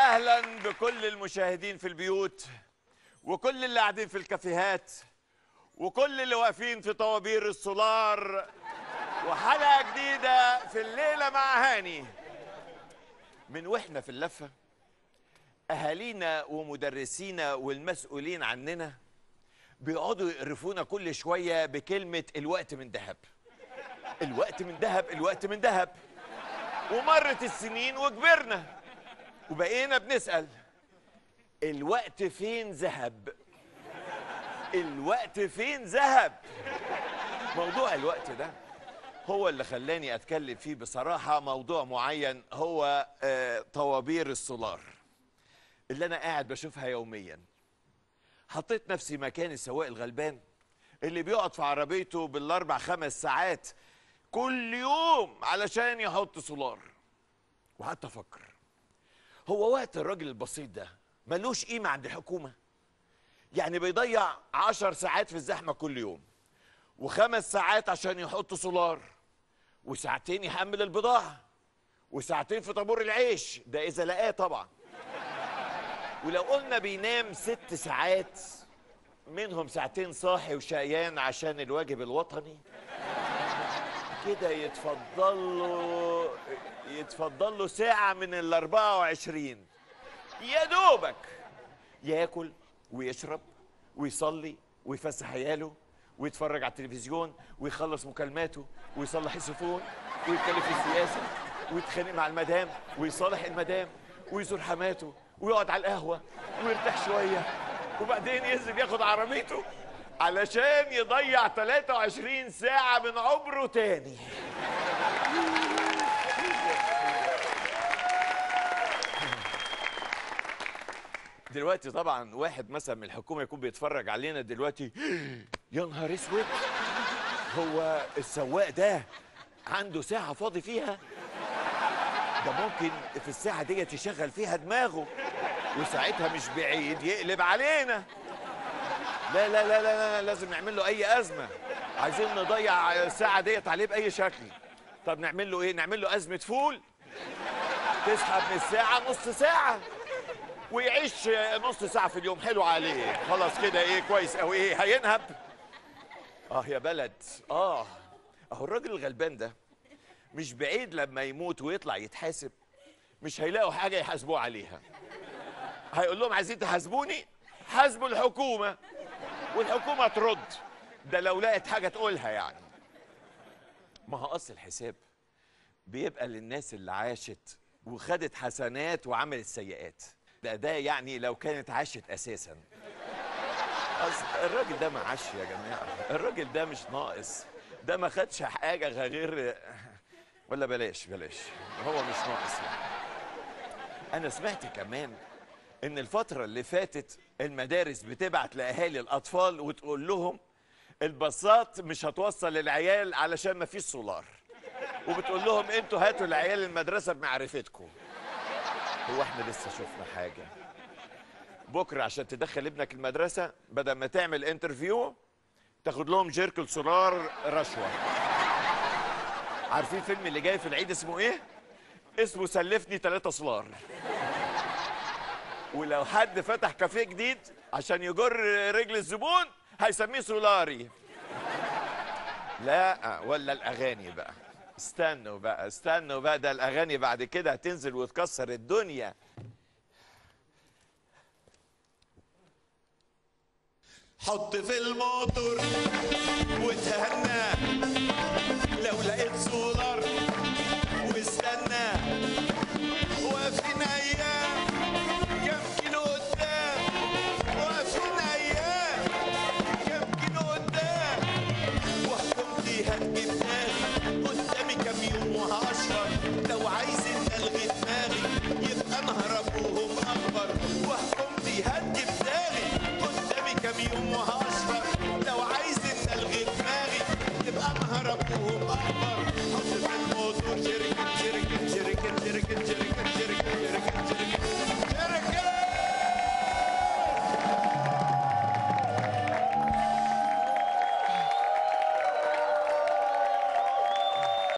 اهلا بكل المشاهدين في البيوت وكل اللي قاعدين في الكافيهات وكل اللي واقفين في طوابير السولار وحلقه جديده في الليله مع هاني من واحنا في اللفه اهالينا ومدرسينا والمسؤولين عننا بيقعدوا يقرفونا كل شويه بكلمه الوقت من ذهب الوقت من ذهب الوقت من ذهب ومرت السنين وكبرنا وبقينا بنسأل الوقت فين ذهب الوقت فين ذهب موضوع الوقت ده هو اللي خلاني اتكلم فيه بصراحة موضوع معين هو آه، طوابير السولار اللي انا قاعد بشوفها يوميا حطيت نفسي مكان السواق الغلبان اللي بيقعد في عربيته بالاربع خمس ساعات كل يوم علشان يحط سولار وقعدت افكر هو وقت الراجل البسيط ده ملوش قيمه عند الحكومه يعني بيضيع عشر ساعات في الزحمه كل يوم وخمس ساعات عشان يحط سولار وساعتين يحمل البضاعه وساعتين في طابور العيش ده اذا لقاه طبعا ولو قلنا بينام ست ساعات منهم ساعتين صاحي وشقيان عشان الواجب الوطني كده يتفضل له يتفضل له ساعة من ال 24 يا دوبك ياكل ويشرب ويصلي ويفسح عياله ويتفرج على التلفزيون ويخلص مكالماته ويصلح السفون ويتكلم في السياسة ويتخانق مع المدام ويصالح المدام ويزور حماته ويقعد على القهوة ويرتاح شوية وبعدين ينزل ياخد عربيته علشان يضيع 23 ساعة من عمره تاني دلوقتي طبعا واحد مثلا من الحكومة يكون بيتفرج علينا دلوقتي يا نهار اسود هو السواق ده عنده ساعة فاضي فيها ده ممكن في الساعة ديت يشغل فيها دماغه وساعتها مش بعيد يقلب علينا لا لا لا لا, لا لازم نعمل له اي ازمه عايزين نضيع الساعه ديت عليه باي شكل طب نعمل له ايه نعمل له ازمه فول تسحب من الساعه نص ساعه ويعيش نص ساعه في اليوم حلو عليه خلاص كده ايه كويس او ايه هينهب اه يا بلد اه اهو الراجل الغلبان ده مش بعيد لما يموت ويطلع يتحاسب مش هيلاقوا حاجه يحاسبوه عليها هيقول لهم عايزين تحاسبوني حاسبوا الحكومه والحكومه ترد ده لو لقت حاجه تقولها يعني ما هو اصل الحساب بيبقى للناس اللي عاشت وخدت حسنات وعملت سيئات ده ده يعني لو كانت عاشت اساسا اصل الراجل ده ما عاش يا جماعه الراجل ده مش ناقص ده ما خدش حاجه غير ولا بلاش بلاش هو مش ناقص يعني انا سمعت كمان ان الفترة اللي فاتت المدارس بتبعت لاهالي الاطفال وتقول لهم الباصات مش هتوصل للعيال علشان ما فيش سولار وبتقول لهم انتوا هاتوا العيال المدرسة بمعرفتكم هو احنا لسه شفنا حاجة بكرة عشان تدخل ابنك المدرسة بدل ما تعمل انترفيو تاخد لهم جيركل سولار رشوة عارفين الفيلم اللي جاي في العيد اسمه ايه؟ اسمه سلفني ثلاثة سولار ولو حد فتح كافيه جديد عشان يجر رجل الزبون هيسميه سولاري لا ولا الاغاني بقى استنوا بقى استنوا بقى ده الاغاني بعد كده هتنزل وتكسر الدنيا حط في الموتور وتهنى لو لقيت سولار واستنى